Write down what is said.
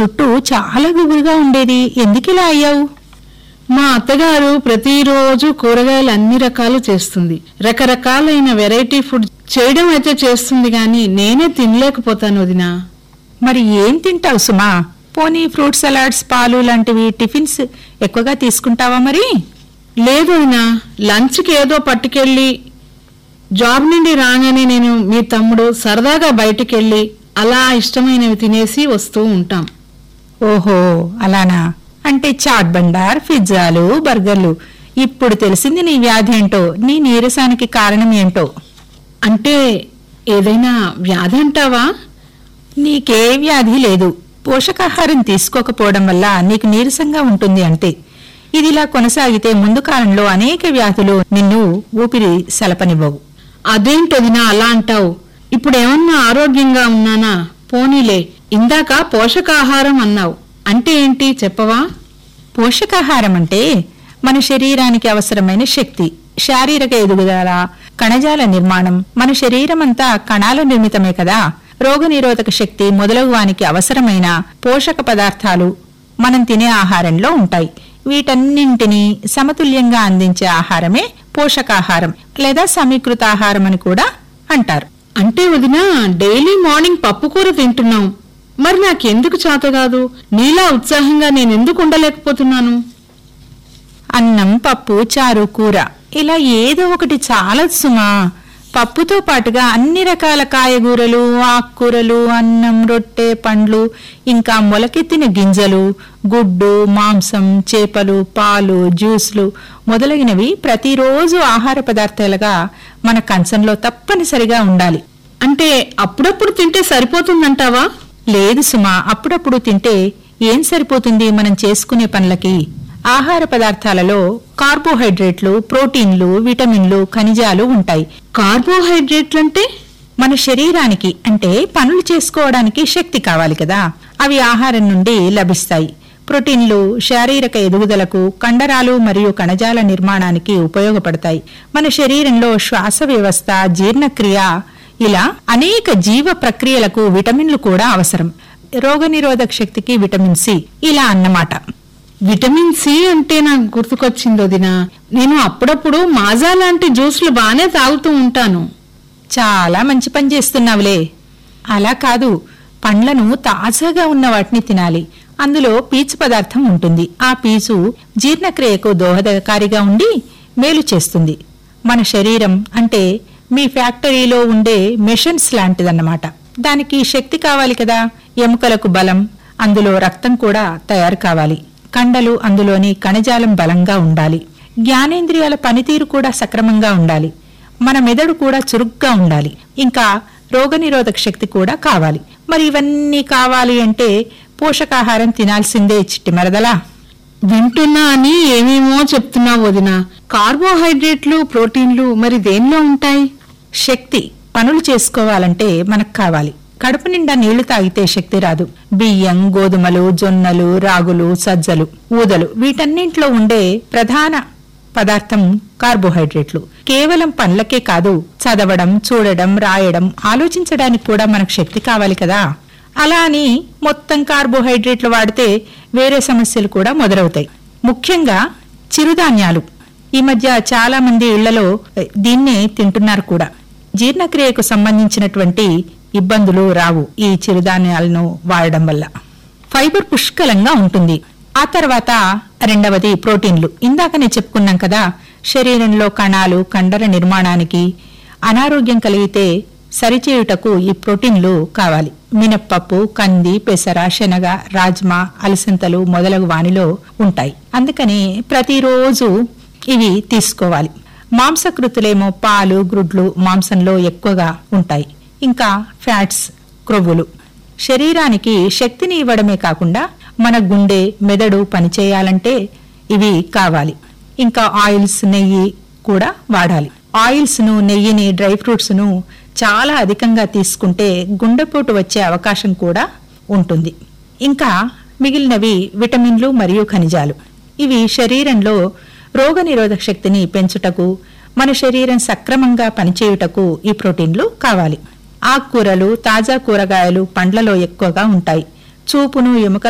జుట్టు చాలా గుబురుగా ఉండేది ఎందుకిలా అయ్యావు మా అత్తగారు ప్రతిరోజు కూరగాయలు అన్ని రకాలు చేస్తుంది రకరకాలైన వెరైటీ ఫుడ్ చేయడం అయితే చేస్తుంది గాని నేనే తినలేకపోతాను వదినా మరి ఏం తింటావు సుమా పోనీ ఫ్రూట్ సలాడ్స్ పాలు లాంటివి టిఫిన్స్ ఎక్కువగా తీసుకుంటావా మరి లేదు వదినా లంచ్కి ఏదో పట్టుకెళ్ళి జాబ్ నుండి రాగానే నేను మీ తమ్ముడు సరదాగా బయటికెళ్ళి అలా ఇష్టమైనవి తినేసి వస్తూ ఉంటాం ఓహో అలానా అంటే చాట్ బండార్ పిజ్జాలు బర్గర్లు ఇప్పుడు తెలిసింది నీ వ్యాధి ఏంటో నీ నీరసానికి కారణం ఏంటో అంటే ఏదైనా వ్యాధి అంటావా నీకే వ్యాధి లేదు పోషకాహారం తీసుకోకపోవడం వల్ల నీకు నీరసంగా ఉంటుంది అంతే ఇదిలా కొనసాగితే ముందు కాలంలో అనేక వ్యాధులు నిన్ను ఊపిరి సలపనివ్వవు అదేంటొదినా అలా అంటావు ఇప్పుడు ఏమన్నా ఆరోగ్యంగా ఉన్నానా పోనీలే ఇందాక పోషకాహారం అన్నావు అంటే ఏంటి చెప్పవా పోషకాహారం అంటే మన శరీరానికి అవసరమైన శక్తి శారీరక ఎదుగుదల కణజాల నిర్మాణం మన శరీరం అంతా కణాల నిర్మితమే కదా రోగనిరోధక శక్తి మొదలగు వానికి అవసరమైన పోషక పదార్థాలు మనం తినే ఆహారంలో ఉంటాయి వీటన్నింటినీ సమతుల్యంగా అందించే ఆహారమే పోషకాహారం లేదా సమీకృత ఆహారం అని కూడా అంటారు అంటే వదినా డైలీ మార్నింగ్ పప్పుకూర తింటున్నాం మరి నాకెందుకు చేత కాదు నీలా ఉత్సాహంగా నేనెందుకు ఉండలేకపోతున్నాను అన్నం పప్పు చారు కూర ఇలా ఏదో ఒకటి చాలా సుమా పప్పుతో పాటుగా అన్ని రకాల కాయగూరలు ఆకుకూరలు అన్నం రొట్టె పండ్లు ఇంకా మొలకెత్తిన గింజలు గుడ్డు మాంసం చేపలు పాలు జ్యూస్లు మొదలగినవి ప్రతిరోజు ఆహార పదార్థాలుగా మన కంచంలో తప్పనిసరిగా ఉండాలి అంటే అప్పుడప్పుడు తింటే సరిపోతుందంటావా లేదు సుమా అప్పుడప్పుడు తింటే ఏం సరిపోతుంది మనం చేసుకునే పనులకి ఆహార పదార్థాలలో కార్బోహైడ్రేట్లు ప్రోటీన్లు విటమిన్లు ఖనిజాలు ఉంటాయి కార్బోహైడ్రేట్లు అంటే మన శరీరానికి అంటే పనులు చేసుకోవడానికి శక్తి కావాలి కదా అవి ఆహారం నుండి లభిస్తాయి ప్రోటీన్లు శారీరక ఎదుగుదలకు కండరాలు మరియు కణజాల నిర్మాణానికి ఉపయోగపడతాయి మన శరీరంలో శ్వాస వ్యవస్థ జీర్ణక్రియ ఇలా అనేక జీవ ప్రక్రియలకు విటమిన్లు కూడా అవసరం రోగనిరోధక శక్తికి విటమిన్ సి ఇలా అన్నమాట విటమిన్ సి అంటే నాకు గుర్తుకొచ్చింది వదినా నేను అప్పుడప్పుడు మాజా లాంటి జ్యూస్లు బానే తాగుతూ ఉంటాను చాలా మంచి పని చేస్తున్నావులే అలా కాదు పండ్లను తాజాగా ఉన్న వాటిని తినాలి అందులో పీచు పదార్థం ఉంటుంది ఆ పీచు జీర్ణక్రియకు దోహదకారిగా ఉండి మేలు చేస్తుంది మన శరీరం అంటే మీ ఫ్యాక్టరీలో ఉండే మెషిన్స్ లాంటిదన్నమాట దానికి శక్తి కావాలి కదా ఎముకలకు బలం అందులో రక్తం కూడా తయారు కావాలి కండలు అందులోని కణజాలం బలంగా ఉండాలి జ్ఞానేంద్రియాల పనితీరు కూడా సక్రమంగా ఉండాలి మన మెదడు కూడా చురుగ్గా ఉండాలి ఇంకా రోగనిరోధక శక్తి కూడా కావాలి మరి ఇవన్నీ కావాలి అంటే పోషకాహారం తినాల్సిందే చిట్టి మరదలా వింటున్నా అని ఏమేమో చెప్తున్నావు వదినా కార్బోహైడ్రేట్లు ప్రోటీన్లు మరి దేనిలో ఉంటాయి శక్తి పనులు చేసుకోవాలంటే మనకు కావాలి కడుపు నిండా నీళ్లు తాగితే శక్తి రాదు బియ్యం గోధుమలు జొన్నలు రాగులు సజ్జలు ఊదలు వీటన్నింటిలో ఉండే ప్రధాన పదార్థం కార్బోహైడ్రేట్లు కేవలం పనులకే కాదు చదవడం చూడడం రాయడం ఆలోచించడానికి కూడా మనకు శక్తి కావాలి కదా అలా అని మొత్తం కార్బోహైడ్రేట్లు వాడితే వేరే సమస్యలు కూడా మొదలవుతాయి ముఖ్యంగా చిరుధాన్యాలు ఈ మధ్య చాలా మంది ఇళ్లలో దీన్నే తింటున్నారు కూడా జీర్ణక్రియకు సంబంధించినటువంటి ఇబ్బందులు రావు ఈ చిరుధాన్యాలను వాడడం వల్ల ఫైబర్ పుష్కలంగా ఉంటుంది ఆ తర్వాత రెండవది ప్రోటీన్లు ఇందాకనే చెప్పుకున్నాం కదా శరీరంలో కణాలు కండర నిర్మాణానికి అనారోగ్యం కలిగితే సరిచేయుటకు ఈ ప్రోటీన్లు కావాలి మినప్పప్పు కంది పెసర శనగ రాజ్మా అలసంతలు మొదలగు వానిలో ఉంటాయి అందుకని ప్రతిరోజు ఇవి తీసుకోవాలి మాంసకృతులేమో పాలు గ్రుడ్లు మాంసంలో ఎక్కువగా ఉంటాయి ఇంకా ఫ్యాట్స్ క్రొవ్వులు శరీరానికి శక్తిని ఇవ్వడమే కాకుండా మన గుండె మెదడు పనిచేయాలంటే ఇవి కావాలి ఇంకా ఆయిల్స్ నెయ్యి కూడా వాడాలి ఆయిల్స్ ను నెయ్యిని డ్రై ఫ్రూట్స్ ను చాలా అధికంగా తీసుకుంటే గుండెపోటు వచ్చే అవకాశం కూడా ఉంటుంది ఇంకా మిగిలినవి విటమిన్లు మరియు ఖనిజాలు ఇవి శరీరంలో రోగనిరోధక శక్తిని పెంచుటకు మన శరీరం సక్రమంగా పనిచేయుటకు ఈ ప్రోటీన్లు కావాలి ఆకుకూరలు తాజా కూరగాయలు పండ్లలో ఎక్కువగా ఉంటాయి చూపును ఎముకల